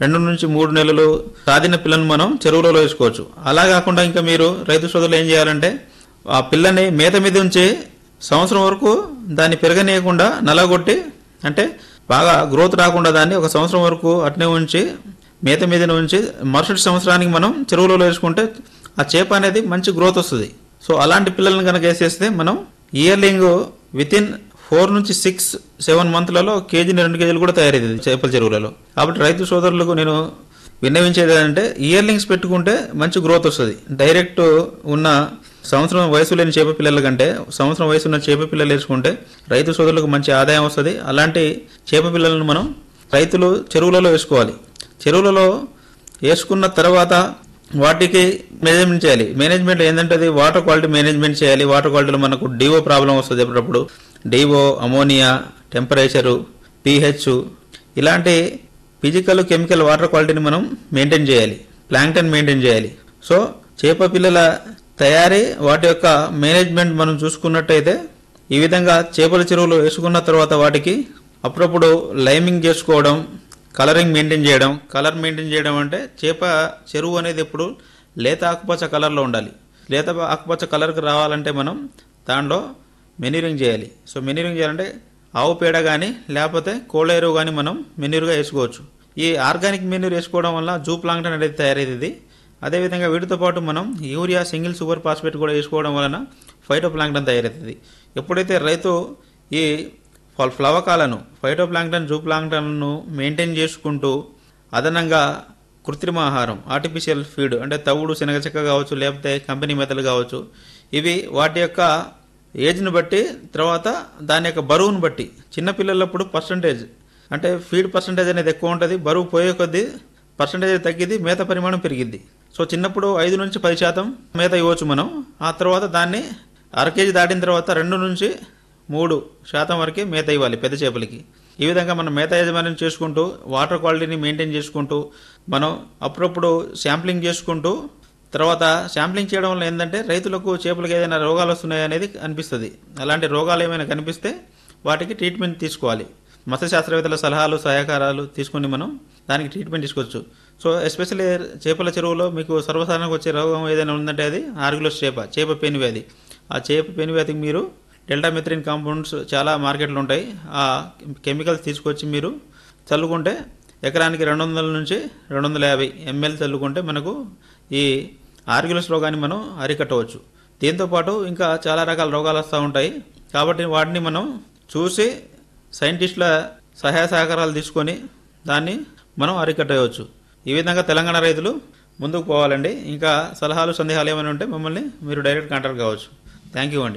రెండు నుంచి మూడు నెలలు సాధిన పిల్లను మనం చెరువులలో వేసుకోవచ్చు అలా కాకుండా ఇంకా మీరు రైతు సోదరులు ఏం చేయాలంటే ఆ పిల్లని మేత మీద ఉంచి సంవత్సరం వరకు దాన్ని పెరగనీయకుండా నలగొట్టి అంటే బాగా గ్రోత్ రాకుండా దాన్ని ఒక సంవత్సరం వరకు అట్నే ఉంచి మేత మీద ఉంచి మరుసటి సంవత్సరానికి మనం చెరువులలో వేసుకుంటే ఆ చేప అనేది మంచి గ్రోత్ వస్తుంది సో అలాంటి పిల్లల్ని కనుక వేసేస్తే మనం ఇయర్లింగ్ విత్ ఇన్ ఫోర్ నుంచి సిక్స్ సెవెన్ మంత్లలో కేజీ రెండు కేజీలు కూడా తయారవుతుంది చేపల చెరువులలో కాబట్టి రైతు సోదరులకు నేను విన్నవించేది ఏంటంటే ఇయర్లింగ్స్ పెట్టుకుంటే మంచి గ్రోత్ వస్తుంది డైరెక్ట్ ఉన్న సంవత్సరం వయసు లేని చేప పిల్లల కంటే సంవత్సరం వయసు ఉన్న చేప పిల్లలు వేసుకుంటే రైతు సోదరులకు మంచి ఆదాయం వస్తుంది అలాంటి చేప పిల్లలను మనం రైతులు చెరువులలో వేసుకోవాలి చెరువులలో వేసుకున్న తర్వాత వాటికి మేనేజ్మెంట్ చేయాలి మేనేజ్మెంట్ ఏంటంటే అది వాటర్ క్వాలిటీ మేనేజ్మెంట్ చేయాలి వాటర్ క్వాలిటీలో మనకు డివో ప్రాబ్లం వస్తుంది ఎప్పుడప్పుడు డివో అమోనియా టెంపరేచరు పిహెచ్ ఇలాంటి ఫిజికల్ కెమికల్ వాటర్ క్వాలిటీని మనం మెయింటైన్ చేయాలి ప్లాంక్టన్ మెయింటైన్ చేయాలి సో చేప పిల్లల తయారీ వాటి యొక్క మేనేజ్మెంట్ మనం చూసుకున్నట్టయితే ఈ విధంగా చేపల చెరువులు వేసుకున్న తర్వాత వాటికి అప్పుడప్పుడు లైమింగ్ చేసుకోవడం కలరింగ్ మెయింటైన్ చేయడం కలర్ మెయింటైన్ చేయడం అంటే చేప చెరువు అనేది ఎప్పుడు లేత ఆకుపచ్చ కలర్లో ఉండాలి లేత ఆకుపచ్చ కలర్కి రావాలంటే మనం దాంట్లో మెనీరింగ్ చేయాలి సో మెనీరింగ్ చేయాలంటే ఆవు పేడ కానీ లేకపోతే కోళ్ళ ఎరువు కానీ మనం మెనీరుగా వేసుకోవచ్చు ఈ ఆర్గానిక్ మెనీర్ వేసుకోవడం వల్ల జూ ప్లాంక్టన్ అనేది తయారవుతుంది అదేవిధంగా వీటితో పాటు మనం యూరియా సింగిల్ సూపర్ ఫాస్ఫేట్ కూడా వేసుకోవడం వలన ఫైటో ప్లాంక్టన్ తయారవుతుంది ఎప్పుడైతే రైతు ఈ ఫల్ ఫ్లవకాలను ఫైటో ప్లాంక్టన్ జూ ప్లాంక్టన్ను మెయింటైన్ చేసుకుంటూ అదనంగా కృత్రిమ ఆహారం ఆర్టిఫిషియల్ ఫీడ్ అంటే తవుడు శనగ చెక్క కావచ్చు లేకపోతే కంపెనీ మెతలు కావచ్చు ఇవి వాటి యొక్క ఏజ్ని బట్టి తర్వాత దాని యొక్క బరువును బట్టి చిన్నపిల్లలప్పుడు పర్సంటేజ్ అంటే ఫీడ్ పర్సంటేజ్ అనేది ఎక్కువ ఉంటుంది బరువు పోయే కొద్దీ పర్సంటేజ్ తగ్గిద్ది మేత పరిమాణం పెరిగిద్ది సో చిన్నప్పుడు ఐదు నుంచి పది శాతం మేత ఇవ్వచ్చు మనం ఆ తర్వాత దాన్ని అర కేజీ దాటిన తర్వాత రెండు నుంచి మూడు శాతం వరకే మేత ఇవ్వాలి పెద్ద చేపలకి ఈ విధంగా మనం మేత యజమాన్యం చేసుకుంటూ వాటర్ క్వాలిటీని మెయింటైన్ చేసుకుంటూ మనం అప్పుడప్పుడు శాంప్లింగ్ చేసుకుంటూ తర్వాత శాంప్లింగ్ చేయడం వల్ల ఏంటంటే రైతులకు చేపలకు ఏదైనా రోగాలు వస్తున్నాయి అనేది అనిపిస్తుంది అలాంటి రోగాలు ఏమైనా కనిపిస్తే వాటికి ట్రీట్మెంట్ తీసుకోవాలి మత్స్య శాస్త్రవేత్తల సలహాలు సహకారాలు తీసుకొని మనం దానికి ట్రీట్మెంట్ తీసుకోవచ్చు సో ఎస్పెషల్లీ చేపల చెరువులో మీకు సర్వసాధారణంగా వచ్చే రోగం ఏదైనా ఉందంటే అది ఆర్గులస్ చేప చేప పెను వ్యాధి ఆ చేప పెను వ్యాధికి మీరు డెల్టామెథ్రిన్ కాంపౌండ్స్ చాలా మార్కెట్లో ఉంటాయి ఆ కెమికల్స్ తీసుకొచ్చి మీరు చల్లుకుంటే ఎకరానికి రెండు వందల నుంచి రెండు వందల యాభై ఎంఎల్ చల్లుకుంటే మనకు ఈ ఆర్గ్యులస్ రోగాన్ని మనం అరికట్టవచ్చు దీంతోపాటు ఇంకా చాలా రకాల రోగాలు వస్తూ ఉంటాయి కాబట్టి వాటిని మనం చూసి సైంటిస్టుల సహాయ సహకారాలు తీసుకొని దాన్ని మనం అరికట్టవచ్చు ఈ విధంగా తెలంగాణ రైతులు ముందుకు పోవాలండి ఇంకా సలహాలు సందేహాలు ఏమైనా ఉంటే మమ్మల్ని మీరు డైరెక్ట్ కాంటాక్ట్ కావచ్చు థ్యాంక్ యూ అండి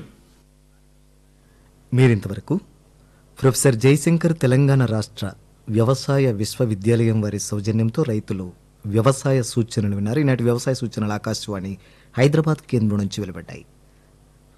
మీరింతవరకు ప్రొఫెసర్ జయశంకర్ తెలంగాణ రాష్ట్ర వ్యవసాయ విశ్వవిద్యాలయం వారి సౌజన్యంతో రైతులు వ్యవసాయ సూచనలు విన్నారు ఈనాటి వ్యవసాయ సూచనలు ఆకాశవాణి హైదరాబాద్ కేంద్రం నుంచి వెలువడ్డాయి